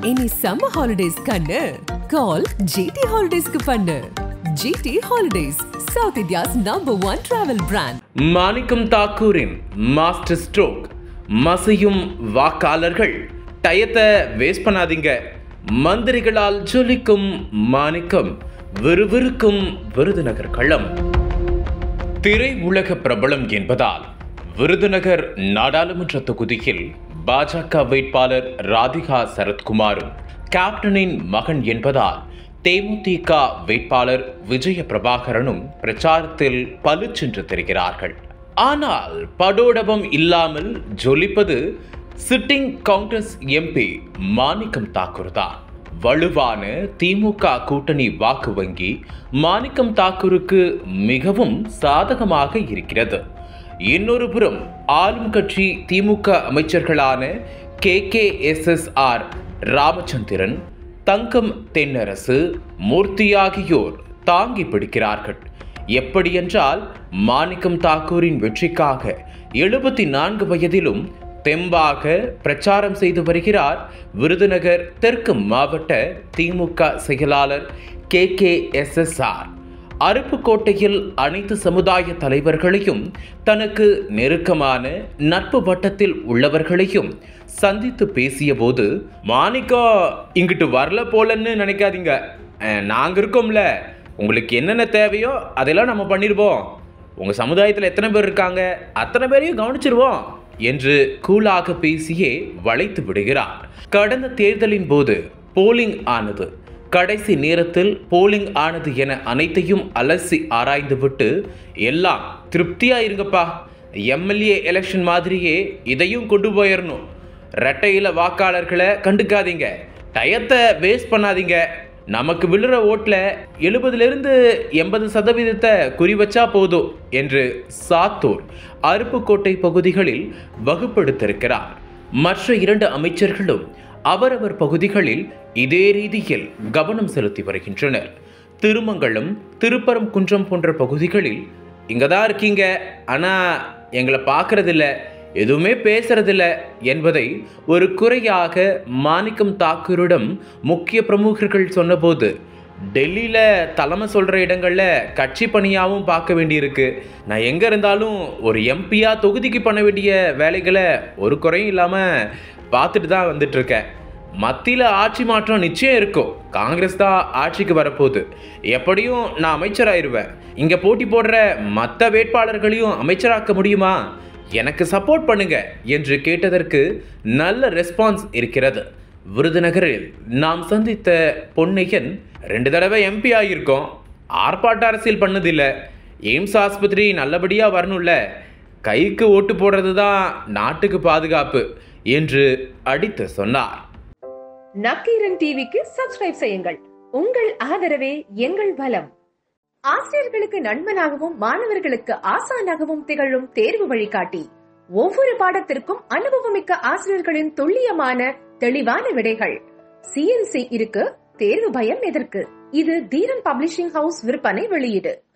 இனி summer holidays கண்ணு கால் GT ஹாலிடேஸ்க்கு பண்ணு GT holidays south India's number one travel brand Manickam தாக்கூரின் மாஸ்டர் ஸ்ட்ரோக் மசையும் வாக்காளர்கள் டயத்தை வேஸ்ட் பண்ணாதீங்க மந்திரிகளால் ஜொலிக்கும் மாணிக்கம் விறுவிறுக்கும் விருதுநகர் களம் திரை உலக பிரபலம் என்பதால் விருதுநகர் நாடாளுமன்ற தொகுதியில் பாஜக வேட்பாளர் ராதிகா சரத்குமாரும் கேப்டனின் மகன் என்பதால் தேமுதிக வேட்பாளர் விஜய பிரபாகரனும் பிரச்சாரத்தில் பலுச்சென்று தெரிகிறார்கள் ஆனால் படோடபம் இல்லாமல் ஜொலிப்பது சிட்டிங் காங்கிரஸ் எம்பி மாணிக்கம் தாக்கூர் தான் வலுவான திமுக கூட்டணி வாக்கு வங்கி மாணிக்கம் தாக்கூருக்கு மிகவும் சாதகமாக இருக்கிறது இன்னொரு புறம் ஆளும் கட்சி திமுக அமைச்சர்களான K K S S R Ramachandran Thangam Thennarasu Moorthy ஆகியோர் தாங்கி பிடிக்கிறார்கள் எப்படியென்றால் மாணிக்கம் தாக்கூரின் வெற்றிக்காக எழுபத்தி நான்கு வயதிலும் தெம்பாக பிரச்சாரம் செய்து வருகிறார் விருதுநகர் தெற்கு மாவட்ட திமுக செயலாளர் K K S S R அருப்புக்கோட்டையில் அனைத்து சமுதாய தலைவர்களையும் தனக்கு நெருக்கமான நட்பு வட்டத்தில் உள்ளவர்களையும் சந்தித்து பேசிய போது மாணிக்கம் இங்கிட்டு வரல போலன்னு நினைக்காதீங்க அஹ், நாங்க இருக்கோம்ல உங்களுக்கு என்னென்ன தேவையோ அதெல்லாம் நம்ம பண்ணிடுவோம் உங்க சமுதாயத்தில் எத்தனை பேர் இருக்காங்க அத்தனை பேரையும் கவனிச்சிருவோம் என்று கூலாக பேசியே வளைத்து விடுகிறார் கடந்த தேர்தலின் போது போலிங் ஆனது கடைசி நேரத்தில் போலிங் ஆனது என அனைத்தையும் அலசி ஆராய்ந்துவிட்டு எல்லாம் திருப்தியா இருங்கப்பா எம்எல்ஏ எலெக்ஷன் மாதிரியே இதையும் கொண்டு போயிடணும் ரெட்டையில வாக்காளர்களை கண்டுக்காதீங்க டயத்தை வேஸ்ட் பண்ணாதீங்க நமக்கு விழுற ஓட்டில் எழுபதுலேருந்து எண்பது சதவீதத்தை குறி வச்சா போதும் என்று சாத்தூர் அருப்புக்கோட்டை பகுதிகளில் வகுப்படுத்திருக்கிறார் மற்ற இரண்டு அமைச்சர்களும் அவரவர் பகுதிகளில் இதே ரீதியில் கவனம் செலுத்தி வருகின்றனர் திருமங்கலம் திருப்பரம் குன்றம் போன்ற பகுதிகளில் இங்கே தான் இருக்கீங்க ஆனால் எங்களை பார்க்கறதில்ல எதுவுமே பேசுறதில்ல என்பதை ஒரு குறையாக மாணிக்கம் தாக்கூரிடம் முக்கிய பிரமுகர்கள் சொன்னபோது டெல்லியில் தலைமை சொல்கிற இடங்களில் கட்சி பணியாகவும் பார்க்க வேண்டியிருக்கு நான் எங்கே இருந்தாலும் ஒரு எம்பியாக தொகுதிக்கு பண்ண வேண்டிய வேலைகளை ஒரு குறையும் இல்லாமல் பார்த்துட்டு தான் வந்துட்டு இருக்கேன் மத்தியில் ஆட்சி மாற்றம் நிச்சயம் இருக்கும் காங்கிரஸ் தான் ஆட்சிக்கு வரப்போகுது எப்படியும் நான் அமைச்சராயிருவேன் இங்கே போட்டி போடுற மற்ற வேட்பாளர்களையும் அமைச்சராக்க முடியுமா எனக்கு சப்போர்ட் பண்ணுங்க என்று கேட்டதற்கு நல்ல ரெஸ்பான்ஸ் இருக்கிறது விருதுநகரில் நாம் சந்தித்த பொன்னையன் ரெண்டு தடவை எம்பி ஆகியிருக்கோம் ஆர்ப்பாட்ட அரசியல் பண்ணதில்ல எய்ம்ஸ் ஆஸ்பத்திரி நல்லபடியாக வரணும்ல கைக்கு ஓட்டு போடுறது தான் நாட்டுக்கு பாதுகாப்பு என்று அடித்து சொன்னார் நக்கீரன் டிவிக்கு சப்ஸ்கிரைப் செய்யுங்கள் உங்கள் ஆதரவே எங்கள் பலம் ஆசிரியர்களுக்கு நண்பனாகவும் மாணவர்களுக்கு ஆசானாகவும் திகழும் தேர்வு வழிகாட்டி ஒவ்வொரு பாடத்திற்கும் அனுபவமிக்க ஆசிரியர்களின் துல்லியமான தெளிவான விடைகள் சிஎன்சி இருக்கு தேர்வு பயம் எதற்கு இது தீரன் பப்ளிஷிங் ஹவுஸ் விற்பனை வெளியீடு